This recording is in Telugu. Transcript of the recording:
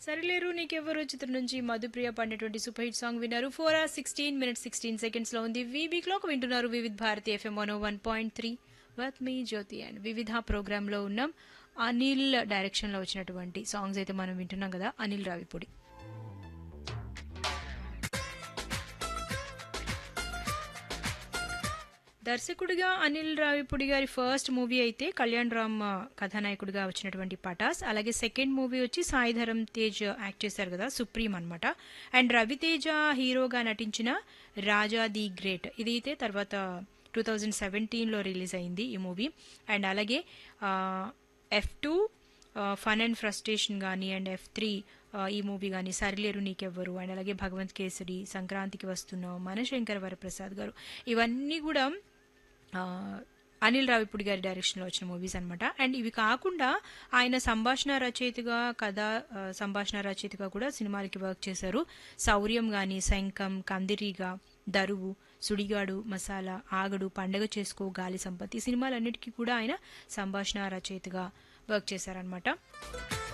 సరిలేరు నీకెవ్వరు చిత్రం నుంచి మధుప్రియ పాడినటువంటి సూపర్ హిట్ సాంగ్ విన్నారు four hours sixteen minutes sixteen seconds లో ఉంది వీబీ క్లాక్ వింటున్నారు Vividh Bharati FM one one point three with me Jyothi and Vividha program లో ఉన్నాం అనిల్ డైరెక్షన్ లో వచ్చినటువంటి సాంగ్స్ అయితే మనం వింటున్నాం కదా అనిల్ రావిపూడి దర్శకుడిగా అనిల్ రావిపూడి గారి ఫస్ట్ మూవీ అయితే కళ్యాణ్ రామ్ ఆ, కథానాయకుడిగా వచ్చినటువంటి పటాస్ అలాగే సెకండ్ మూవీ వచ్చి సాయిధరం తేజ్ యాక్ట్ చేశారు కదా సుప్రీం అన్నమాట అండ్ రవితేజ హీరోగా నటించిన రాజా ది గ్రేట్ ఇది అయితే తర్వాత టూ థౌజండ్ సెవెంటీన్లో రిలీజ్ అయింది ఈ మూవీ అండ్ అలాగే F two fun and frustration కానీ అండ్ ఎఫ్ త్రీ ఈ మూవీ కానీ సరిలేరు నీకెవ్వరు అండ్ అలాగే భగవంత్ కేసరి సంక్రాంతికి వస్తున్నాం మనశంకర వరప్రసాద్ గారు ఇవన్నీ కూడా ఆ, అనిల్ రావిపూడి గారి డైరెక్షన్లో వచ్చిన మూవీస్ అన్నమాట అండ్ ఇవి కాకుండా ఆయన సంభాషణ రచయితగా కథ ఆ, సంభాషణ రచయితగా కూడా సినిమాలకి వర్క్ చేశారు శౌర్యం గాని శంఖం కందిరీగా దరువు సుడిగాడు మసాలా ఆగడు పండగ చేసుకో గాలి సంపత్తి ఈ సినిమాలన్నిటికీ కూడా ఆయన సంభాషణ రచయితగా వర్క్ చేశారనమాట